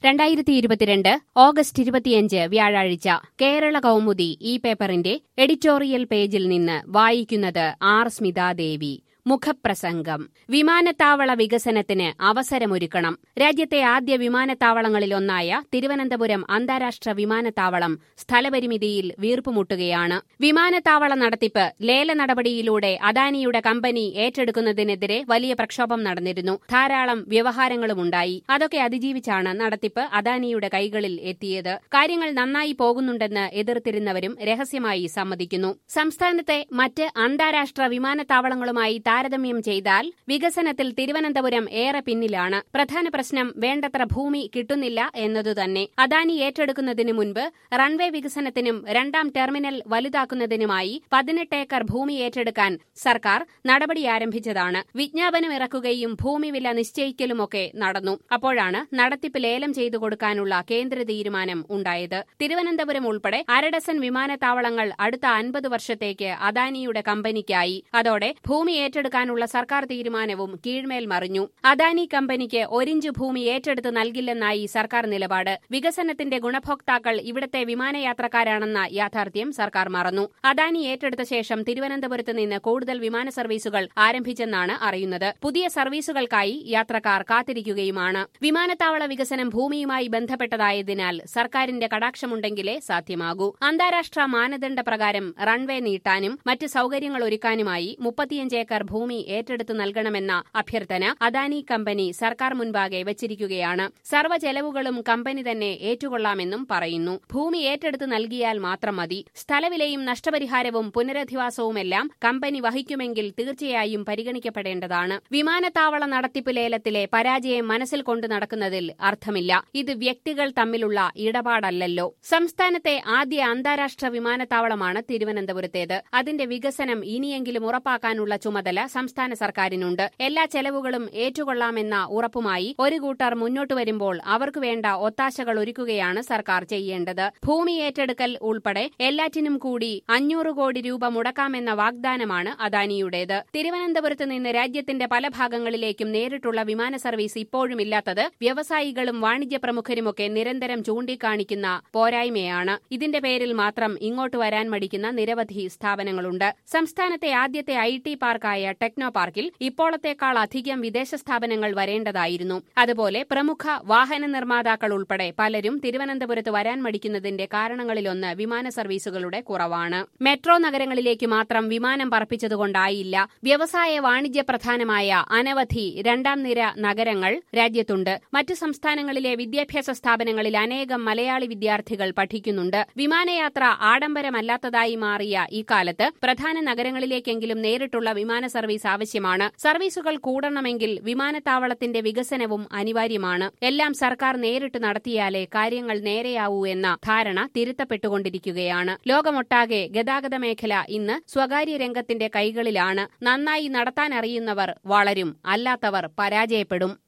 രണ്ടായിരത്തി ഇരുപത്തിരണ്ട് ഓഗസ്റ്റ് ഇരുപത്തിയഞ്ച് വ്യാഴാഴ്ച കേരള കൗമുദി ഈ പേപ്പറിന്റെ എഡിറ്റോറിയൽ പേജിൽ നിന്ന് വായിക്കുന്നത് ആർ സ്മിതാദേവി മുഖപ്രസംഗം വിമാനത്താവള വികസനത്തിന് അവസരമൊരുക്കണം രാജ്യത്തെ ആദ്യ വിമാനത്താവളങ്ങളിലൊന്നായ തിരുവനന്തപുരം അന്താരാഷ്ട്ര വിമാനത്താവളം സ്ഥലപരിമിതിയിൽ വീർപ്പുമുട്ടുകയാണ് വിമാനത്താവള നടത്തിപ്പ് ലേല നടപടിയിലൂടെ അദാനിയുടെ കമ്പനി ഏറ്റെടുക്കുന്നതിനെതിരെ വലിയ പ്രക്ഷോഭം നടന്നിരുന്നു ധാരാളം വ്യവഹാരങ്ങളുമുണ്ടായി അതൊക്കെ അതിജീവിച്ചാണ് നടത്തിപ്പ് അദാനിയുടെ കൈകളിൽ എത്തിയത് കാര്യങ്ങൾ നന്നായി പോകുന്നുണ്ടെന്ന് എതിർത്തിരുന്നവരും രഹസ്യമായി സമ്മതിക്കുന്നു സംസ്ഥാനത്തെ മറ്റ് അന്താരാഷ്ട്ര വിമാനത്താവളങ്ങളുമായി താരതമ്യം ചെയ്താൽ വികസനത്തിൽ തിരുവനന്തപുരം ഏറെ പിന്നിലാണ് പ്രധാന പ്രശ്നം വേണ്ടത്ര ഭൂമി കിട്ടുന്നില്ല എന്നതുതന്നെ അദാനി ഏറ്റെടുക്കുന്നതിന് മുൻപ് റൺവേ വികസനത്തിനും രണ്ടാം ടെർമിനൽ വലുതാക്കുന്നതിനുമായി പതിനെട്ട് ഏക്കർ ഭൂമി ഏറ്റെടുക്കാൻ സർക്കാർ നടപടി ആരംഭിച്ചതാണ് വിജ്ഞാപനം ഇറക്കുകയും ഭൂമി വില നിശ്ചയിക്കലുമൊക്കെ നടന്നു അപ്പോഴാണ് നടത്തിപ്പ് ലേലം ചെയ്തു കൊടുക്കാനുള്ള കേന്ദ്ര തീരുമാനം ഉണ്ടായത് തിരുവനന്തപുരം ഉൾപ്പെടെ അരഡസൻ വിമാനത്താവളങ്ങൾ അടുത്ത അൻപത് വർഷത്തേക്ക് അദാനിയുടെ കമ്പനിക്കായി അതോടെ ഭൂമി ഏറ്റെടുക്കാനുള്ള സർക്കാർ തീരുമാനവും കീഴ്മേൽ മറിഞ്ഞു അദാനി കമ്പനിക്ക് ഒരിഞ്ച് ഭൂമി ഏറ്റെടുത്ത് നൽകില്ലെന്നായി സർക്കാർ നിലപാട് വികസനത്തിന്റെ ഗുണഭോക്താക്കൾ ഇവിടത്തെ വിമാനയാത്രക്കാരാണെന്ന യാഥാർത്ഥ്യം സർക്കാർ മറന്നു അദാനി ഏറ്റെടുത്ത ശേഷം തിരുവനന്തപുരത്ത് നിന്ന് കൂടുതൽ വിമാന സർവീസുകൾ ആരംഭിച്ചെന്നാണ് അറിയുന്നത് പുതിയ സർവീസുകൾക്കായി യാത്രക്കാർ കാത്തിരിക്കുകയുമാണ് വിമാനത്താവള വികസനം ഭൂമിയുമായി ബന്ധപ്പെട്ടതായതിനാൽ സർക്കാരിന്റെ കടാക്ഷമുണ്ടെങ്കിലേ സാധ്യമാകൂ അന്താരാഷ്ട്ര മാനദണ്ഡ പ്രകാരം റൺവേ നീട്ടാനും മറ്റ് സൌകര്യങ്ങൾ ഒരുക്കാനുമായി മുപ്പത്തിയഞ്ച് ഏക്കർ ഭൂമി ഏറ്റെടുത്തു നൽകണമെന്ന അഭ്യർത്ഥന അദാനി കമ്പനി സർക്കാർ മുൻപാകെ വച്ചിരിക്കുകയാണ് സർവ്വ ചെലവുകളും കമ്പനി തന്നെ ഏറ്റുകൊള്ളാമെന്നും പറയുന്നു ഭൂമി ഏറ്റെടുത്ത് നൽകിയാൽ മാത്രം മതി സ്ഥലവിലയും നഷ്ടപരിഹാരവും പുനരധിവാസവുമെല്ലാം കമ്പനി വഹിക്കുമെങ്കിൽ തീർച്ചയായും പരിഗണിക്കപ്പെടേണ്ടതാണ് വിമാനത്താവള നടത്തിപ്പ് ലേലത്തിലെ പരാജയം മനസ്സിൽ കൊണ്ടു നടക്കുന്നതിൽ അർത്ഥമില്ല ഇത് വ്യക്തികൾ തമ്മിലുള്ള ഇടപാടല്ലല്ലോ സംസ്ഥാനത്തെ ആദ്യ അന്താരാഷ്ട്ര വിമാനത്താവളമാണ് തിരുവനന്തപുരത്തേത് അതിന്റെ വികസനം ഇനിയെങ്കിലും ഉറപ്പാക്കാനുള്ള ചുമതല സംസ്ഥാന സർക്കാരിനുണ്ട് എല്ലാ ചെലവുകളും ഏറ്റുകൊള്ളാമെന്ന ഉറപ്പുമായി ഒരു കൂട്ടർ മുന്നോട്ട് വരുമ്പോൾ അവർക്ക് വേണ്ട ഒത്താശകൾ ഒരുക്കുകയാണ് സർക്കാർ ചെയ്യേണ്ടത് ഭൂമി ഏറ്റെടുക്കൽ ഉൾപ്പെടെ എല്ലാറ്റിനും കൂടി അഞ്ഞൂറ് കോടി രൂപ മുടക്കാമെന്ന വാഗ്ദാനമാണ് അദാനിയുടേത് തിരുവനന്തപുരത്ത് നിന്ന് രാജ്യത്തിന്റെ പല ഭാഗങ്ങളിലേക്കും നേരിട്ടുള്ള വിമാന സർവീസ് ഇപ്പോഴുമില്ലാത്തത് വ്യവസായികളും വാണിജ്യ പ്രമുഖരുമൊക്കെ നിരന്തരം ചൂണ്ടിക്കാണിക്കുന്ന പോരായ്മയാണ് ഇതിന്റെ പേരിൽ മാത്രം ഇങ്ങോട്ട് വരാൻ മടിക്കുന്ന നിരവധി സ്ഥാപനങ്ങളുണ്ട് സംസ്ഥാനത്തെ ആദ്യത്തെ ഐ ടി പാർക്കായ ടെക്നോ പാർക്കിൽ ഇപ്പോഴത്തേക്കാൾ അധികം വിദേശ സ്ഥാപനങ്ങൾ വരേണ്ടതായിരുന്നു അതുപോലെ പ്രമുഖ വാഹന നിർമ്മാതാക്കൾ ഉൾപ്പെടെ പലരും തിരുവനന്തപുരത്ത് വരാൻ മടിക്കുന്നതിന്റെ കാരണങ്ങളിലൊന്ന് വിമാന സർവീസുകളുടെ കുറവാണ് മെട്രോ നഗരങ്ങളിലേക്ക് മാത്രം വിമാനം പറപ്പിച്ചതുകൊണ്ടായില്ല വ്യവസായ വാണിജ്യ പ്രധാനമായ അനവധി രണ്ടാം നിര നഗരങ്ങൾ രാജ്യത്തുണ്ട് മറ്റു സംസ്ഥാനങ്ങളിലെ വിദ്യാഭ്യാസ സ്ഥാപനങ്ങളിൽ അനേകം മലയാളി വിദ്യാർത്ഥികൾ പഠിക്കുന്നുണ്ട് വിമാനയാത്ര ആഡംബരമല്ലാത്തതായി മാറിയ ഇക്കാലത്ത് പ്രധാന നഗരങ്ങളിലേക്കെങ്കിലും നേരിട്ടുള്ള വിമാന സർവീസ് ആവശ്യമാണ് സർവീസുകൾ കൂടണമെങ്കിൽ വിമാനത്താവളത്തിന്റെ വികസനവും അനിവാര്യമാണ് എല്ലാം സർക്കാർ നേരിട്ട് നടത്തിയാലേ കാര്യങ്ങൾ നേരെയാവൂ എന്ന ധാരണ തിരുത്തപ്പെട്ടുകൊണ്ടിരിക്കുകയാണ് ലോകമൊട്ടാകെ ഗതാഗത മേഖല ഇന്ന് സ്വകാര്യ രംഗത്തിന്റെ കൈകളിലാണ് നന്നായി നടത്താനറിയുന്നവർ വളരും അല്ലാത്തവർ പരാജയപ്പെടും